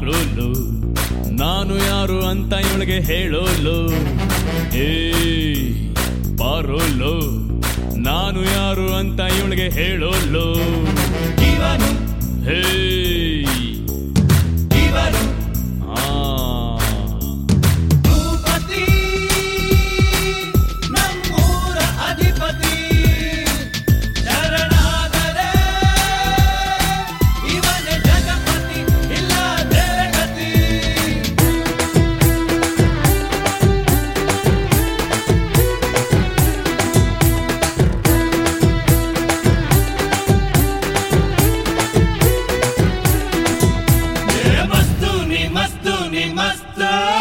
ಬಾರೋಲು ನಾನು ಯಾರು ಅಂತ ಇವಳಿಗೆ ಹೇಳೋಲು ಏ ಬಾರೋಲು ನಾನು ಯಾರು ಅಂತ ಇವಳಿಗೆ ಹೇಳೋಲು ಇವನು ಹೇ ಇವನು ಆ ಭೂಪತಿ ನಮ್ಮೂರ ಅಧಿಪತಿ ಶರಣಾದರೆ ಇವನೇ ಜಗಪತಿ ಇಲ್ಲ ಜಗತಿ ಏ ಮಸ್ತು ನೀ ಮಸ್ತು ನೀ ಮಸ್ತ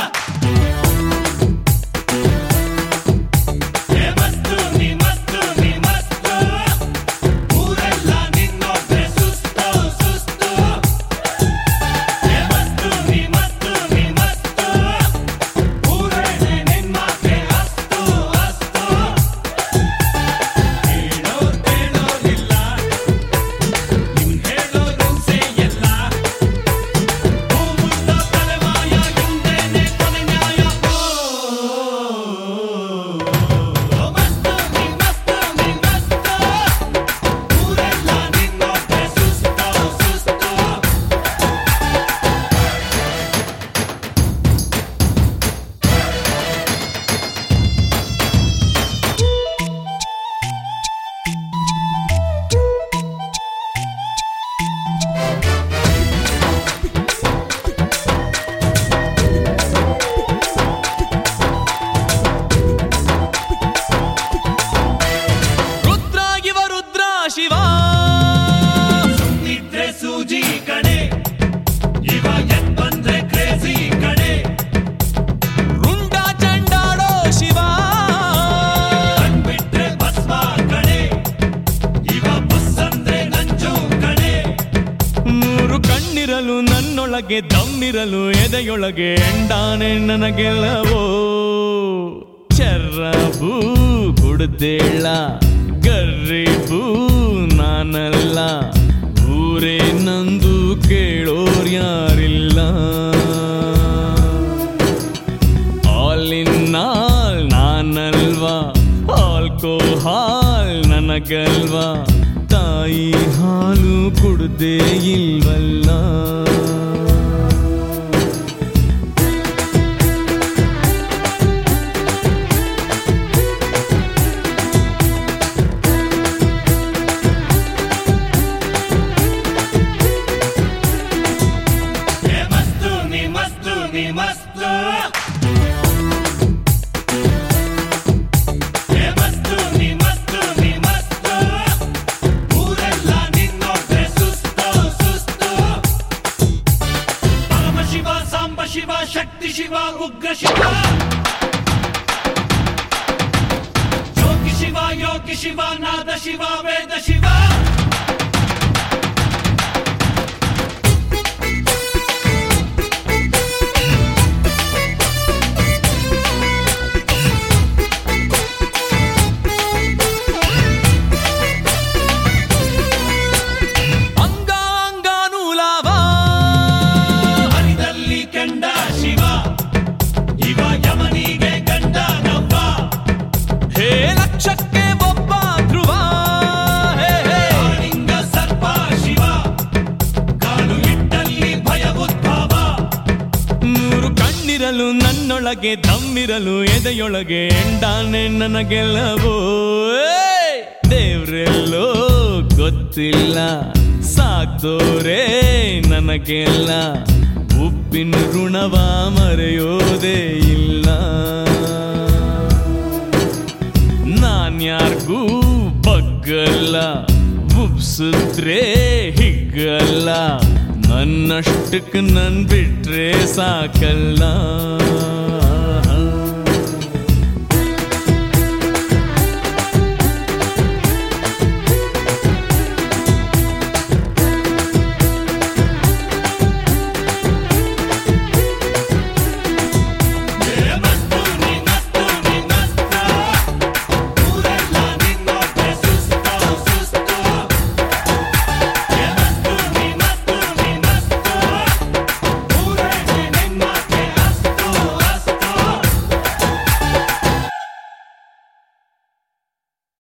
ಏ ಮಸ್ತು ನೀ ಮಸ್ತು ನೀ ಮಸ್ತ ಊರೆಲ್ಲ ನಿನ್ನೊಬ್ಬೆ ಸುಸ್ತು ಸುಸ್ತು ಏ ಮಸ್ತು ನೀ ಮಸ್ತು ನೀ ಮಸ್ತ ಊರೇ ನಿನ್ನಕ್ಕೆ ಅಸ್ತು ಅಸ್ತು ಹೇಳೋ ಹೇಳೋದಿಲ್ಲ ನಿನ್ ಹೇಳೋದು ಸೇ ಎಲ್ಲ ಭೂಮುತ್ತ ತಲೆಮಾಯ ಹಿಂದೆನೆ ಕೊನೆ ನ್ಯಾಯ ಓ ಮಸ್ತ ನೀ ಮಸ್ತ ನೀ ಮಸ್ತ ಊರೆಲ್ಲ ನಿನ್ನೊಬ್ಬೆ ಸುಸ್ತು ಸುಸ್ತು ರುದ್ರ ಇವ ರುದ್ರ ಶಿವ ನಿದ್ರೆ ಸೂಜಿ ಕಡೆ ಇವ ಎತ್ ಬಂದ್ರೆ ಕ್ರೇಜಿ ಕಡೆ ರುಂಡ ಚಂಡಾಡೋ ಶಿವ ಬಿಟ್ರೆ ಭಸ್ಮ ಕಡೆ ಇವ ಬಸ್ ಅಂದ್ರೆ ನಂಜು ಕಡೆ ಮೂರು ಕಣ್ಣಿರಲು ನನ್ನೊಳಗೆ ದಮ್ಮಿರಲು ಎದೆಯೊಳಗೆ ಎಂಡಾನೆ ನನಗೆಲ್ಲವೋ ಚರ್ರಬೂ ಕುಡ್ದೇಳ ಗರ್ರಿಬೂ ನಾನಲ್ಲ ಊರೇ ನಂದು ಕೇಳೋರ್ ಯಾರಿಲ್ಲ ಆಲ್ ಇನ್ ಆಲ್ ನಾನಲ್ವಾ ಆಲ್ಕೋಹಾಲ್ ನನಗಲ್ವಾ ತಾಯಿ ಹಾಲು ಕುಡ್ದೇ ಇಲ್ವಲ್ಲ ಏ ಮಸ್ತು ನೀ ಮಸ್ತು ನೀ ಮಸ್ತು ಏ ಮಸ್ತು ನೀ ಮಸ್ತು ನೀ ಮಸ್ತು ಊರೆಲ್ಲ ನಿನ್ನೊಬ್ಬೆ ಸುಸ್ತು ಸುಸ್ತು ಪರಮ ಶಿವ ಸಾಂಬ ಶಿವ ಶಕ್ತಿ ಶಿವ ಉಗ್ರ ಶಿವ ಯೋಗಿ ಶಿವ ಯೋಗಿ ಶಿವ ನಾದ ಶಿವ ವೇದ ಶಿವ ಅಂಗ ಅಂಗಾನೂಲಾವ ಹರಿದಲ್ಲಿ ಕಂಡ ಶಿವ ಇವ ಯಮನಿಗೆ ಗಂಡ ನವ್ವ ಹೇ ಲಕ್ಷಕ್ಕೆ ಒಬ್ಬ ಧ್ರುವ ಹೇ ಹೇ ಕಾಳಿಂಗ ಸರ್ಪ ಶಿವ ಕಾಲು ಇಟ್ಟಲ್ಲಿ ಭಯ ಉದ್ಭವ ಮೂರು ಕಣ್ಣಿರಲು ನನ್ನೊಳಗೆ ದಮ್ಮಿರಲು ಎದೆಯೊಳಗೆ ಎಂಡಾನೆ ನನಗೆಲ್ಲವೋ ಏಯ್! ದೇವ್ರೆಲ್ಲೋ ಗೊತ್ತಿಲ್ಲ ಸಾಕ್ದೋರೇ ನನಗೆಲ್ಲ ಉಪ್ಪಿನ ಋಣವ ಮರೆಯೋದೇ ಇಲ್ಲ ನಾನ್ಯಾರ್ಗೂ ಬಗ್ಗಲ್ಲ ಉಪ್ಸಿದ್ರೆ ಹಿಗ್ಗಲ್ಲ ನನ್ನಷ್ಟಕ್ಕೆ ನನ್ ಬಿಟ್ರೆ ಸಾಕಲ್ಲ